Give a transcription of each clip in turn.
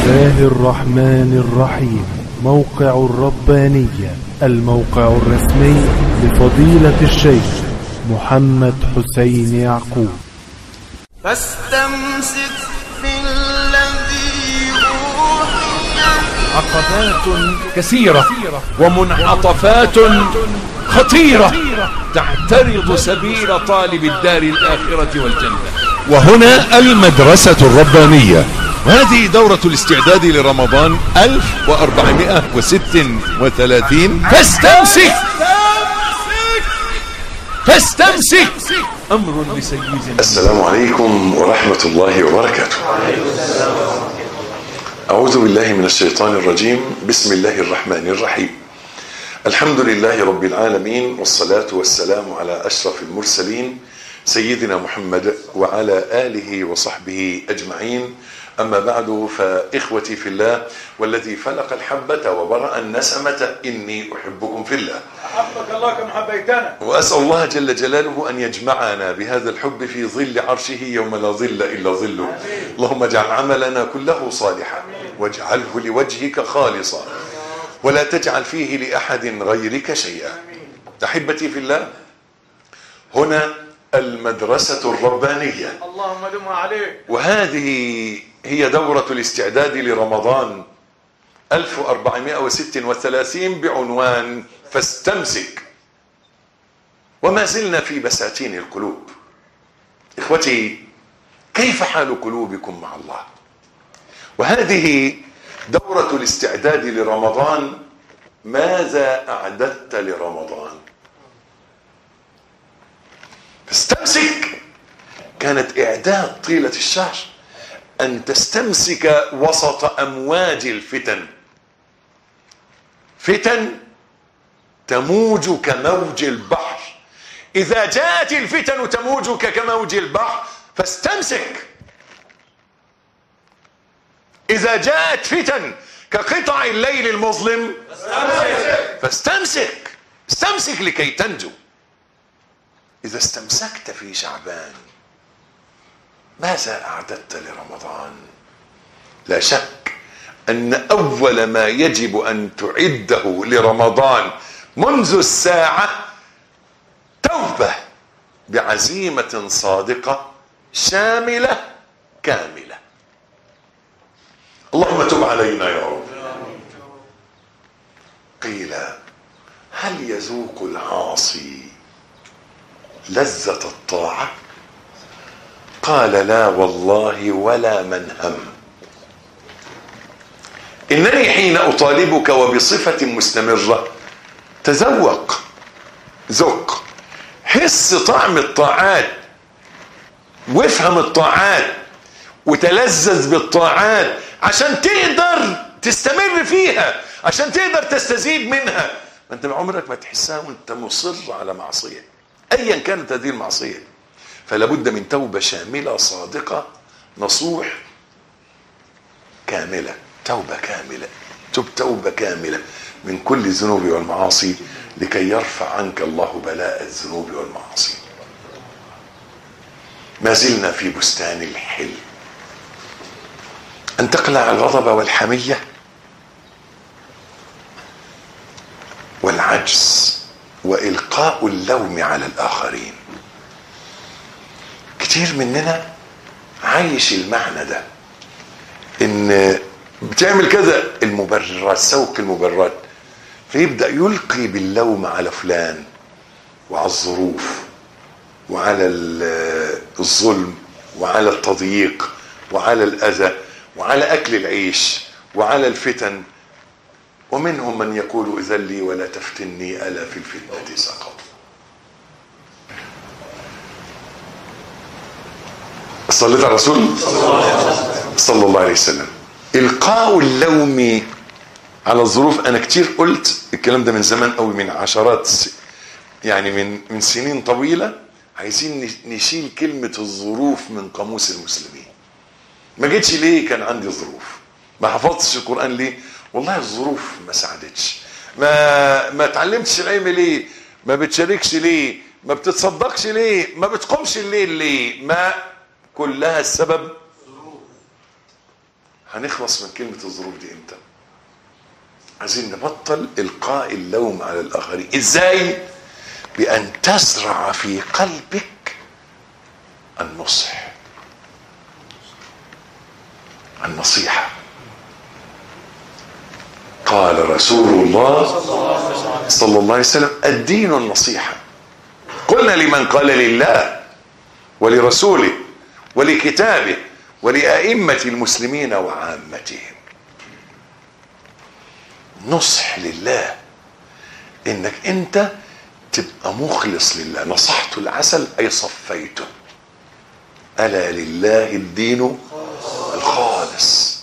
الله الرحمن الرحيم موقع الربانية الموقع الرسمي لفضيلة الشيخ محمد حسين يعقوب فاستمسك بالذي أوحي عقبات كثيرة ومنعطفات خطيرة تعترض سبيل طالب الدار الآخرة والجنة وهنا المدرسة الربانية هذه دورة الاستعداد لرمضان 1436 فاستمسك فاستمسك أمر لسيدنا السلام عليكم ورحمة الله وبركاته أعوذ بالله من الشيطان الرجيم بسم الله الرحمن الرحيم الحمد لله رب العالمين والصلاة والسلام على أشرف المرسلين سيدنا محمد وعلى آله وصحبه أجمعين أما بعد فإخوتي في الله والذي فلق الحبة وبرأ النسمة إني أحبكم في الله حبك الله كما حبيتنا وأسأل الله جل جلاله أن يجمعنا بهذا الحب في ظل عرشه يوم لا ظل إلا ظله اللهم اجعل عملنا كله صالحا واجعله لوجهك خالصا ولا تجعل فيه لأحد غيرك شيئا أحبتي في الله هنا المدرسة الربانية اللهم دمها عليك وهذه هي دورة الاستعداد لرمضان 1436 بعنوان فاستمسك وما زلنا في بساتين القلوب إخوتي كيف حال قلوبكم مع الله وهذه دورة الاستعداد لرمضان ماذا أعددت لرمضان فاستمسك كانت إعداد طيلة الشهر أن تستمسك وسط أمواج الفتن فتن تموج كموج البحر إذا جاءت الفتن تموجك كموج البحر فاستمسك إذا جاءت فتن كقطع الليل المظلم فاستمسك استمسك لكي تنجو إذا استمسكت في شعبان ماذا أعددت لرمضان لا شك أن أول ما يجب أن تعده لرمضان منذ الساعة توبة بعزيمة صادقة شاملة كاملة اللهم تب علينا يا رب قيل هل يذوق العاصي لذة الطاعة قال لا والله ولا من هم إنني حين أطالبك وبصفة مستمرة تذوق ذق حس طعم الطاعات وافهم الطاعات وتلذذ بالطاعات عشان تقدر تستمر فيها عشان تقدر تستزيد منها ما انت عمرك ما تحسها وانت مصر على معصيه ايا كانت هذه المعصيه فلا بد من توبه شامله صادقه نصوح كامله توبه كامله تب توبه كامله من كل الذنوب والمعاصي لكي يرفع عنك الله بلاء الذنوب والمعاصي ما زلنا في بستان الحلم ان تقلع الغضب والحميه والعجز والقاء اللوم على الاخرين كتير مننا عايش المعنى ده ان بتعمل كذا المبررات سوق المبررات فيبدا يلقي باللوم على فلان وعلى الظروف وعلى الظلم وعلى التضييق وعلى الاذى وعلى اكل العيش وعلى الفتن ومنهم من يقول اذن لي ولا تفتني الا في الفتنه سقط صليت على الرسول صلى الله عليه وسلم القاء اللوم على الظروف انا كتير قلت الكلام ده من زمان قوي من عشرات يعني من من سنين طويله عايزين نشيل كلمه الظروف من قاموس المسلمين ما جيتش ليه كان عندي ظروف ما حفظتش القران ليه والله الظروف ما ساعدتش ما ما اتعلمتش العلم ليه ما بتشاركش ليه ما بتتصدقش ليه ما بتقومش الليل ليه ما كلها السبب هنخلص من كلمة الظروف دي امتى عايزين نبطل إلقاء اللوم على الآخرين إزاي بأن تزرع في قلبك النصح النصيحة قال رسول الله صلى الله عليه وسلم الدين النصيحة قلنا لمن قال لله ولرسوله ولكتابه ولأئمة المسلمين وعامتهم نصح لله انك انت تبقى مخلص لله نصحت العسل اي صفيته الا لله الدين الخالص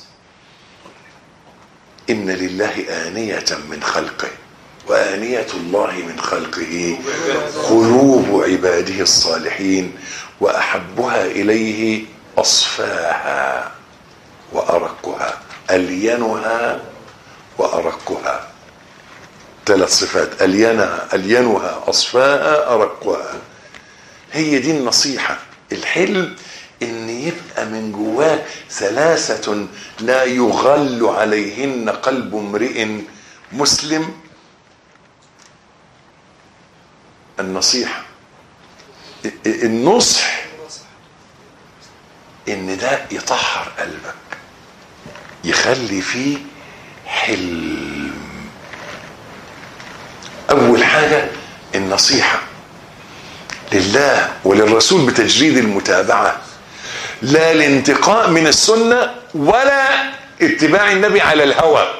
ان لله انيه من خلقه وانيه الله من خلقه قلوب عباده الصالحين واحبها اليه اصفاها وارقها الينها وارقها ثلاث صفات الينها الينها اصفاها ارقها هي دي النصيحه الحلم ان يبقى من جواك ثلاثه لا يغل عليهن قلب امرئ مسلم النصيحه النصح ان ده يطهر قلبك يخلي فيه حلم اول حاجه النصيحه لله وللرسول بتجريد المتابعه لا الانتقاء من السنه ولا اتباع النبي على الهوى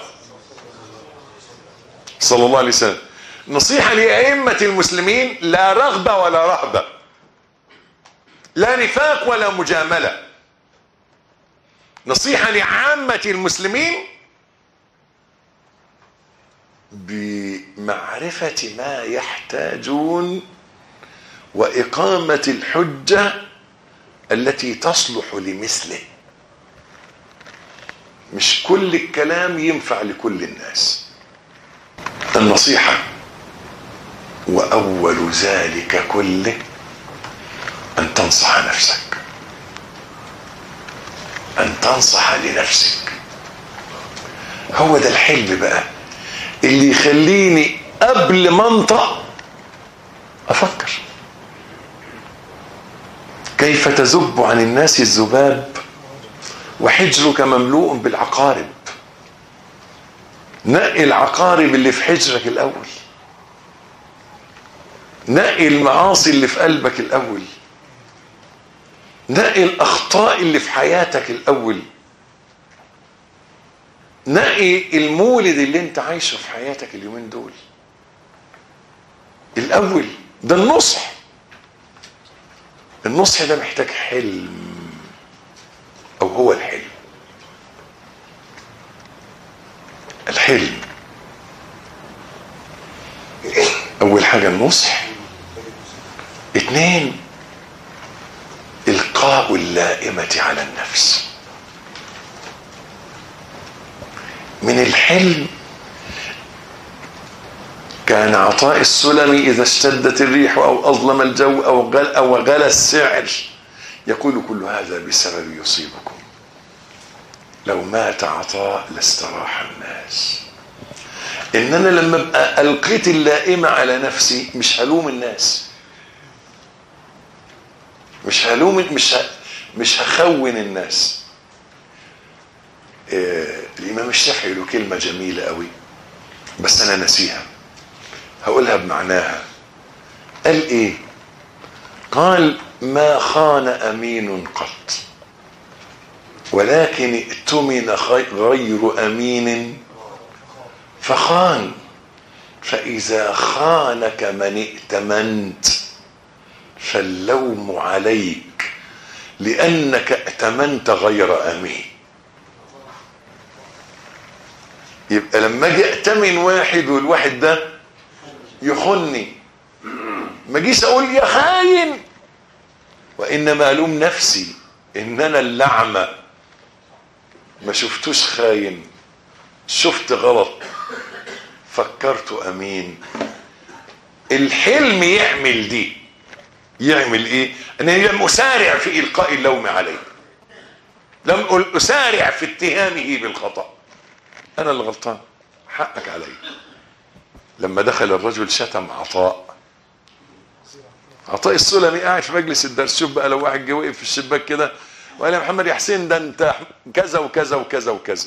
صلى الله عليه وسلم نصيحه لائمه المسلمين لا رغبه ولا رهبه لا نفاق ولا مجامله نصيحه لعامه المسلمين بمعرفة ما يحتاجون وإقامة الحجة التي تصلح لمثله مش كل الكلام ينفع لكل الناس النصيحة وأول ذلك كله أن تنصح نفسك أن تنصح لنفسك هو ده الحلم بقى اللي يخليني قبل ما انطق افكر كيف تذب عن الناس الذباب وحجرك مملوء بالعقارب نقي العقارب اللي في حجرك الاول نقي المعاصي اللي في قلبك الاول نقي الاخطاء اللي في حياتك الاول نقي المولد اللي انت عايشه في حياتك اليومين دول الاول ده النصح النصح ده محتاج حلم او هو الحلم الحلم اول حاجه النصح اتنين القاء اللائمه على النفس من الحلم كان عطاء السلمي إذا اشتدت الريح أو أظلم الجو أو غل أو غلى السعر يقول كل هذا بسبب يصيبكم لو مات عطاء لاستراح الناس إن أنا لما أبقى ألقيت اللائمة على نفسي مش هلوم الناس مش هلوم مش ه... مش هخون الناس آه الامام الشافعي له كلمه جميله قوي بس انا نسيها هقولها بمعناها قال ايه قال ما خان امين قط ولكن ائتمن غير امين فخان فاذا خانك من ائتمنت فاللوم عليك لانك ائتمنت غير امين يبقى لما اجي ائتمن واحد والواحد ده يخني ما اجيش اقول يا خاين وانما الوم نفسي ان انا اللعمه ما شفتوش خاين شفت غلط فكرت امين الحلم يعمل دي يعمل ايه ان هي مسارع في القاء اللوم عليه لم أقل أسارع في اتهامه بالخطأ أنا اللي غلطان حقك علي لما دخل الرجل شتم عطاء عطاء السلمي قاعد في مجلس الدرس شوف بقى لو واحد جه وقف في الشباك كده وقال يا محمد يا حسين ده انت كذا وكذا وكذا وكذا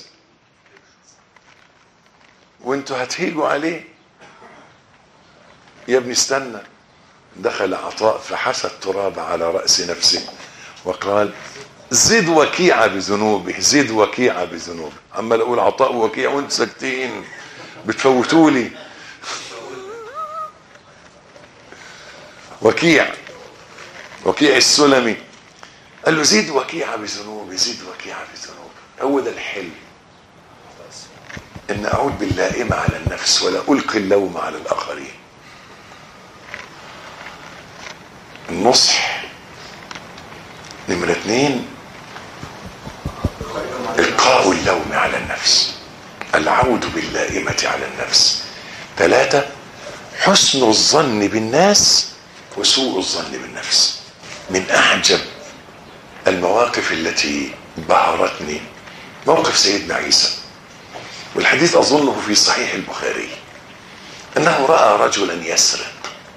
وانتوا هتهيجوا عليه يا ابني استنى دخل عطاء فحسى التراب على رأس نفسه وقال زد وكيع بذنوبه زد وكيع بذنوبه عمال اقول عطاء وكيع وانتوا ساكتين بتفوتوا لي وكيع وكيع السلمي قال له زيد وكيع بذنوبي زيد وكيع بذنوبي هو ده الحلم ان اعود باللائمة على النفس ولا القي اللوم على الاخرين النصح نمرة اثنين القاء اللوم على النفس العود باللائمة على النفس ثلاثة حسن الظن بالناس وسوء الظن بالنفس من اعجب المواقف التي بهرتني موقف سيدنا عيسى والحديث اظنه في صحيح البخاري انه راى رجلا يسرق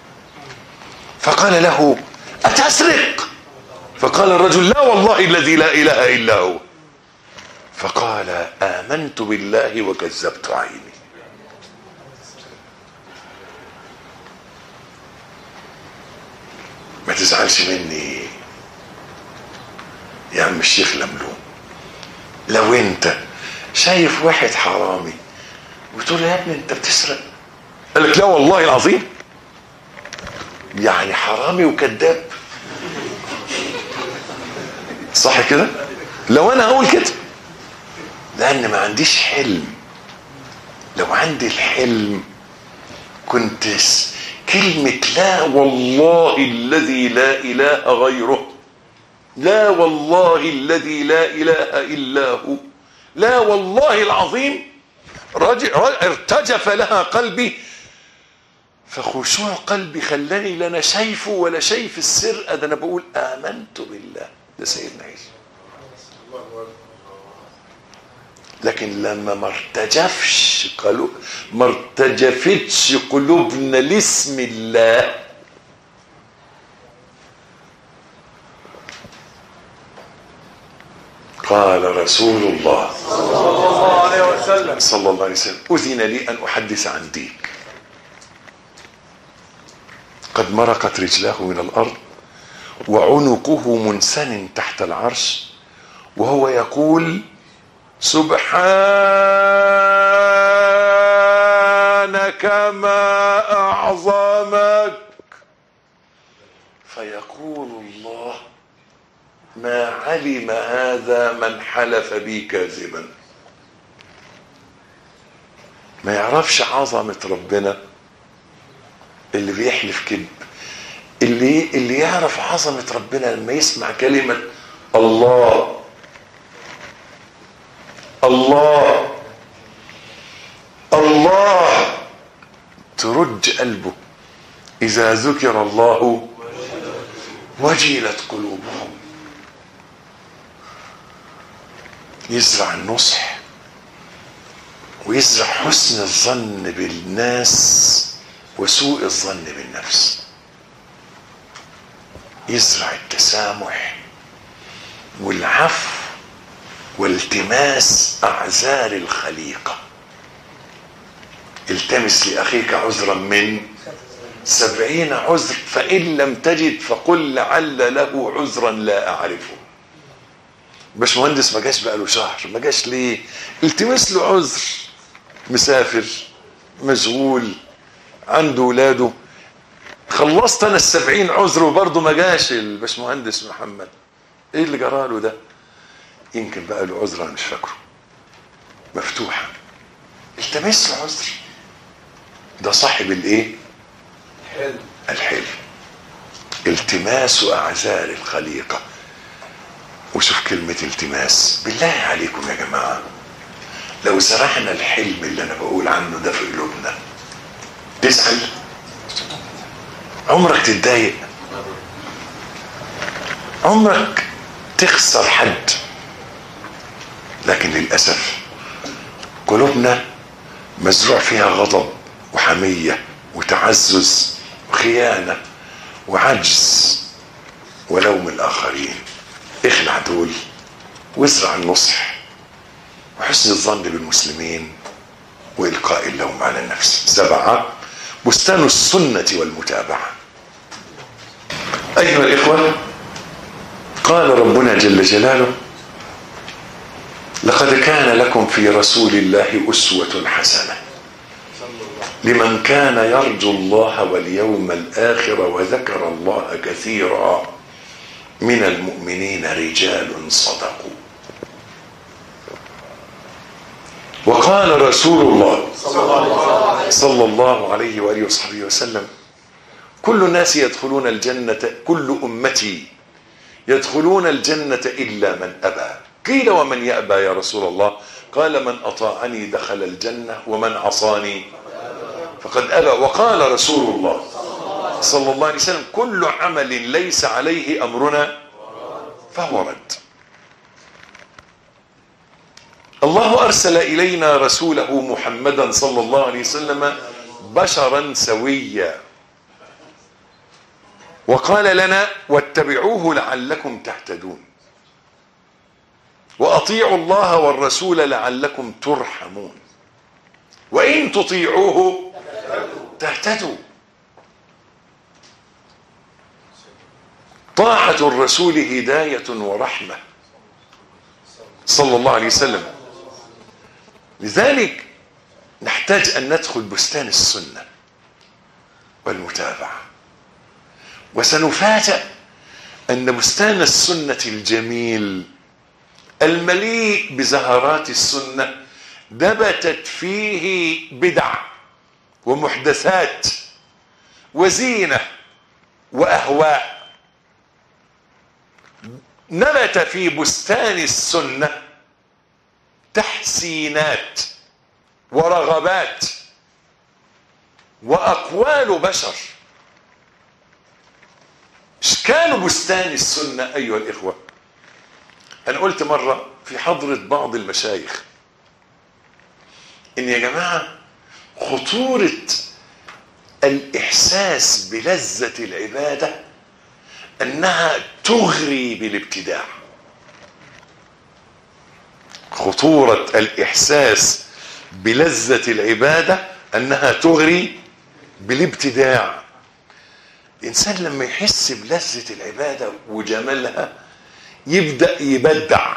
فقال له اتسرق فقال الرجل لا والله الذي لا اله الا هو فقال امنت بالله وكذبت عيني ما تزعلش مني يا عم الشيخ لملوم لو انت شايف واحد حرامي وتقول له يا ابني انت بتسرق قال لك لا والله العظيم يعني حرامي وكذاب صح كده لو انا هقول كده لان ما عنديش حلم لو عندي الحلم كنت س- كلمة لا والله الذي لا إله غيره لا والله الذي لا إله إلا هو لا والله العظيم رج... ر- ارتجف لها قلبي فخشوع قلبي خلاني لا انا شايفه ولا شايف السرقه ده انا بقول امنت بالله ده سيدنا عيسى لكن لما ما ارتجفش قلوب ما ارتجفتش قلوبنا لاسم الله قال رسول الله صلى الله عليه وسلم صلى الله عليه وسلم أذن لي أن أحدث عن ديك قد مرقت رجلاه من الأرض وعنقه منسن تحت العرش وهو يقول سبحانك ما أعظمك فيقول الله ما علم هذا من حلف بي كاذبا ما يعرفش عظمة ربنا اللي بيحلف كذب اللي اللي يعرف عظمة ربنا لما يسمع كلمة الله الله الله ترج قلبه إذا ذكر الله وجلت قلوبهم يزرع النصح ويزرع حسن الظن بالناس وسوء الظن بالنفس يزرع التسامح والعفو والتماس اعذار الخليقه التمس لاخيك عذرا من سبعين عذر فان لم تجد فقل لعل له عذرا لا اعرفه باشمهندس ما جاش بقاله شهر ما جاش ليه التمس له عذر مسافر مشغول عنده ولاده خلصت انا السبعين عذر وبرضه ما جاش الباشمهندس محمد ايه اللي جراله ده يمكن بقى له عذر انا مش فاكره مفتوحه التمس له عذر ده صاحب الايه حلو الحلم التماس اعذار الخليقه وشوف كلمه التماس بالله عليكم يا جماعه لو زرعنا الحلم اللي انا بقول عنه ده في قلوبنا تزعل عمرك تتضايق عمرك تخسر حد لكن للأسف قلوبنا مزروع فيها غضب وحمية وتعزز وخيانة وعجز ولوم الآخرين اخلع دول وازرع النصح وحسن الظن بالمسلمين وإلقاء اللوم على النفس سبعة بستان السنة والمتابعة أيها الإخوة قال ربنا جل جلاله لقد كان لكم في رسول الله أسوة حسنة لمن كان يرجو الله واليوم الآخر وذكر الله كثيرا من المؤمنين رجال صدقوا وقال رسول الله صلى الله عليه وآله وصحبه وسلم كل الناس يدخلون الجنة كل أمتي يدخلون الجنة إلا من أبى قيل ومن يأبى يا رسول الله قال من أطاعني دخل الجنة ومن عصاني فقد أبى وقال رسول الله صلى الله عليه وسلم كل عمل ليس عليه أمرنا فهو رد الله أرسل إلينا رسوله محمدا صلى الله عليه وسلم بشرا سويا وقال لنا واتبعوه لعلكم تهتدون وأطيعوا الله والرسول لعلكم ترحمون وإن تطيعوه تهتدوا طاعة الرسول هداية ورحمة صلى الله عليه وسلم لذلك نحتاج أن ندخل بستان السنة والمتابعة وسنفاجأ أن بستان السنة الجميل المليء بزهرات السنة نبتت فيه بدع ومحدثات وزينة وأهواء نبت في بستان السنة تحسينات ورغبات وأقوال بشر اشكال بستان السنة أيها الإخوة أنا قلت مرة في حضرة بعض المشايخ إن يا جماعة خطورة الإحساس بلذة العبادة أنها تغري بالابتداع خطورة الإحساس بلذة العبادة أنها تغري بالابتداع الإنسان لما يحس بلذة العبادة وجمالها يبدأ يبدع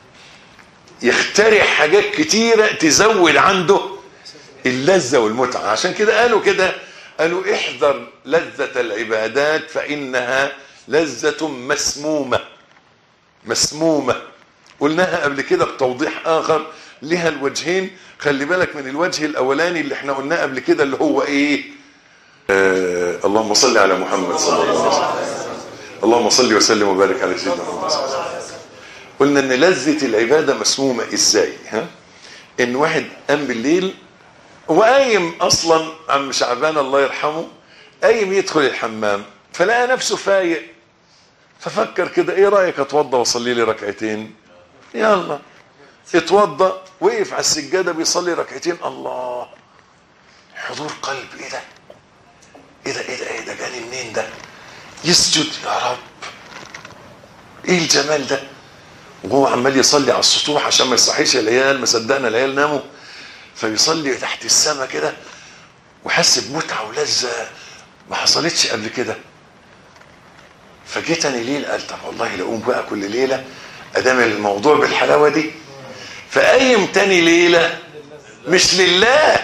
يخترع حاجات كتيرة تزود عنده اللذة والمتعة عشان كده قالوا كده قالوا احذر لذة العبادات فإنها لذة مسمومة مسمومة قلناها قبل كده بتوضيح آخر لها الوجهين خلي بالك من الوجه الأولاني اللي احنا قلناه قبل كده اللي هو إيه آه اللهم صل على محمد صلى الله عليه وسلم اللهم صل وسلم وبارك على سيدنا محمد صلى الله عليه وسلم قلنا ان لذة العبادة مسمومة ازاي ها ان واحد قام بالليل وقايم اصلا عم شعبان الله يرحمه قايم يدخل الحمام فلقى نفسه فايق ففكر كده ايه رايك اتوضى واصلي لي ركعتين يلا اتوضى وقف على السجاده بيصلي ركعتين الله حضور قلب ايه ده ايه ده ايه ده ايه ده جاني منين ده يسجد يا رب ايه الجمال ده وهو عمال يصلي على السطوح عشان ما يصحيش العيال ما صدقنا العيال ناموا فيصلي تحت السما كده وحس بمتعه ولذه ما حصلتش قبل كده فجيت تاني ليل قال طب والله لاقوم بقى كل ليله ادام الموضوع بالحلاوه دي فقايم تاني ليله مش لله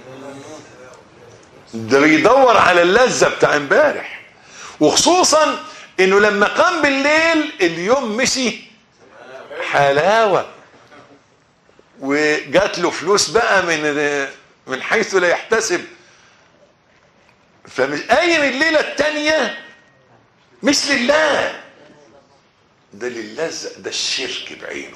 ده بيدور على اللذه بتاع امبارح وخصوصا انه لما قام بالليل اليوم مشي حلاوه وجات له فلوس بقى من من حيث لا يحتسب فمش قايم الليله الثانيه مش لله ده للذة ده الشرك بعينه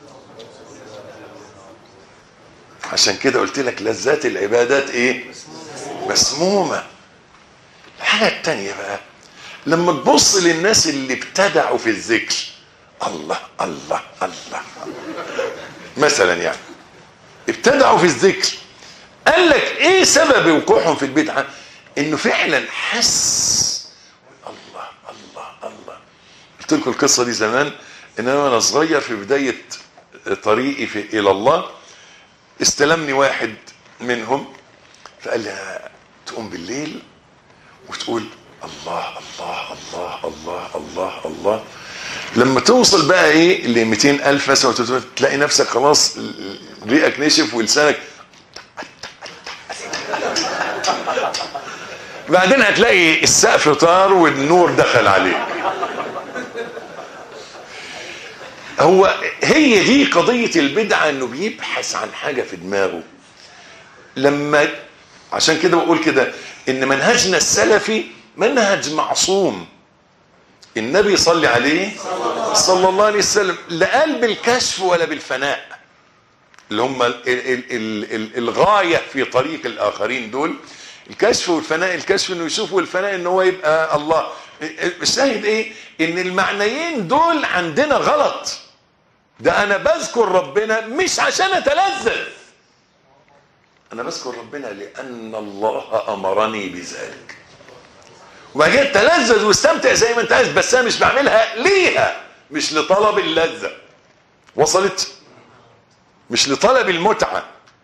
عشان كده قلت لك لذات العبادات ايه مسمومة الحاجة التانية بقى لما تبص للناس اللي ابتدعوا في الذكر الله الله الله مثلا يعني ابتدعوا في الذكر قال لك ايه سبب وقوعهم في البدعه انه فعلا حس الله الله الله قلت لكم القصه دي زمان ان انا وانا صغير في بدايه طريقي في الى الله استلمني واحد منهم فقال لي تقوم بالليل وتقول الله الله الله الله الله الله لما توصل بقى ايه ل 200 الف مثلا وتت- تلاقي نفسك خلاص ريقك نشف ولسانك بعدين هتلاقي السقف طار والنور دخل عليك هو هي دي قضية البدعة انه بيبحث عن حاجة في دماغه لما عشان كده بقول كده ان منهجنا السلفي منهج معصوم النبي صلى عليه صلى الله عليه وسلم لا قال بالكشف ولا بالفناء اللي هم ال ال ال ال الغاية في طريق الآخرين دول الكشف والفناء الكشف انه يشوف والفناء ان هو يبقى الله الشاهد ايه ان المعنيين دول عندنا غلط ده انا بذكر ربنا مش عشان اتلذذ انا بذكر ربنا لان الله امرني بذلك وبعد كده تلذذ واستمتع زي ما انت عايز بس انا مش بعملها ليها مش لطلب اللذه وصلت مش لطلب المتعه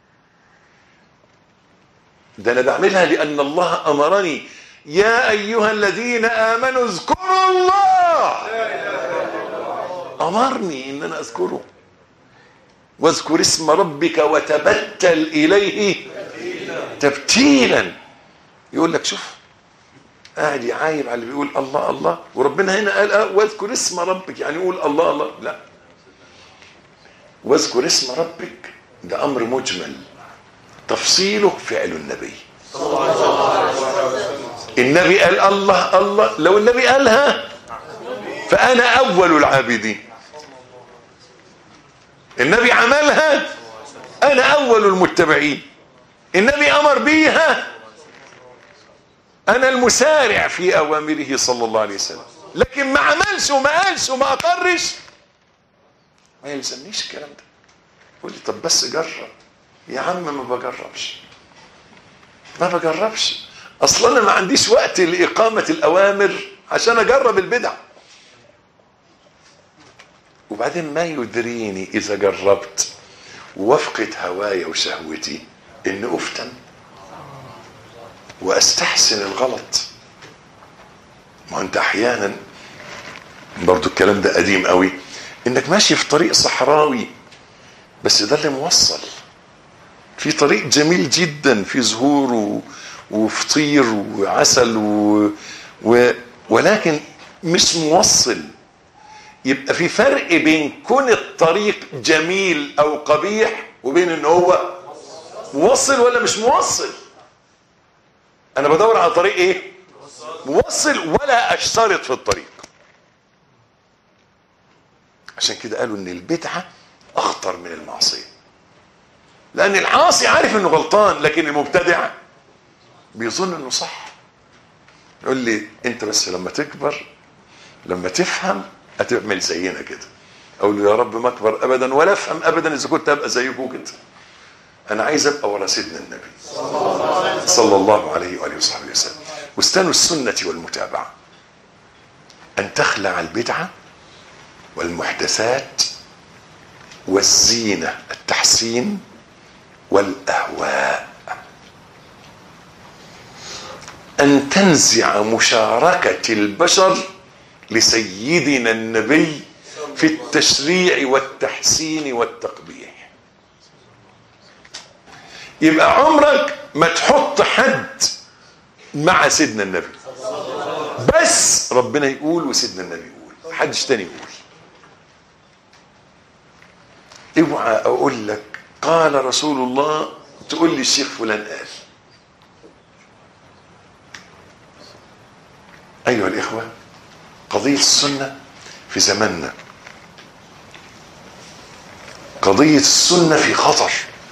ده انا بعملها لان الله امرني يا ايها الذين امنوا اذكروا الله امرني ان انا اذكره واذكر اسم ربك وتبتل اليه تبتيلا يقول لك شوف قاعد يعايب على اللي بيقول الله الله وربنا هنا قال اه واذكر اسم ربك يعني يقول الله الله لا واذكر اسم ربك ده امر مجمل تفصيله فعل النبي النبي قال الله الله لو النبي قالها فانا اول العابدين النبي عملها انا اول المتبعين النبي امر بيها انا المسارع في اوامره صلى الله عليه وسلم لكن ما عملش وما قالش وما اقرش ما يلزمنيش الكلام ده يقول لي طب بس جرب يا عم ما بجربش ما بجربش اصلا انا ما عنديش وقت لاقامه الاوامر عشان اجرب البدع وبعدين ما يدريني اذا جربت ووفقة هواي وشهوتي ان افتن واستحسن الغلط ما انت احيانا برضو الكلام ده قديم قوي انك ماشي في طريق صحراوي بس ده اللي موصل في طريق جميل جدا في زهور و... وفطير وعسل و... و... ولكن مش موصل يبقى في فرق بين كون الطريق جميل او قبيح وبين ان هو موصل ولا مش موصل انا بدور على طريق ايه موصل ولا اشترط في الطريق عشان كده قالوا ان البدعه اخطر من المعصيه لان العاصي عارف انه غلطان لكن المبتدع بيظن انه صح يقول لي انت بس لما تكبر لما تفهم هتعمل زينا كده اقول له يا رب ما اكبر ابدا ولا افهم ابدا اذا كنت ابقى زيكم كده انا عايز ابقى ورا سيدنا النبي صلى الله عليه واله وصحبه وسلم واستنوا السنه والمتابعه ان تخلع البدعه والمحدثات والزينه التحسين والاهواء ان تنزع مشاركه البشر لسيدنا النبي في التشريع والتحسين والتقبيح يبقى عمرك ما تحط حد مع سيدنا النبي بس ربنا يقول وسيدنا النبي يقول حدش تاني يقول اوعى اقول لك قال رسول الله تقول لي الشيخ فلان قال ايها الاخوه قضيه السنه في زماننا قضيه السنه في خطر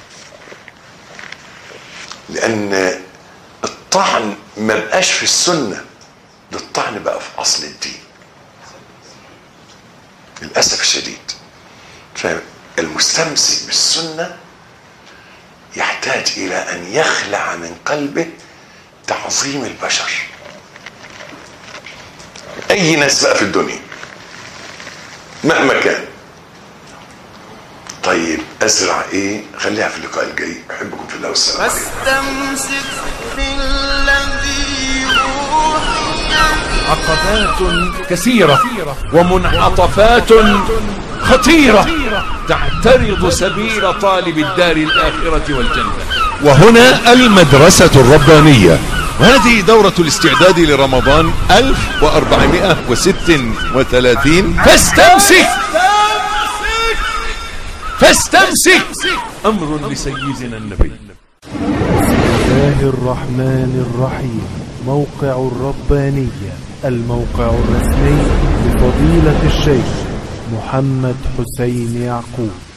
لان الطعن ما بقاش في السنه ده الطعن بقى في اصل الدين للاسف الشديد المستمسك بالسنة يحتاج إلى أن يخلع من قلبه تعظيم البشر أي ناس بقى في الدنيا مهما كان طيب أزرع إيه خليها في اللقاء الجاي أحبكم في الله والسلام عليكم فاستمسك بالذي أوحي عقبات كثيرة ومنعطفات خطيرة تعترض سبيل طالب الدار الآخرة والجنة وهنا المدرسة الربانية وهذه دورة الاستعداد لرمضان 1436 فاستمسك فاستمسك أمر لسيدنا النبي الله الرحمن الرحيم موقع الربانية الموقع الرسمي لفضيلة الشيخ محمد حسين يعقوب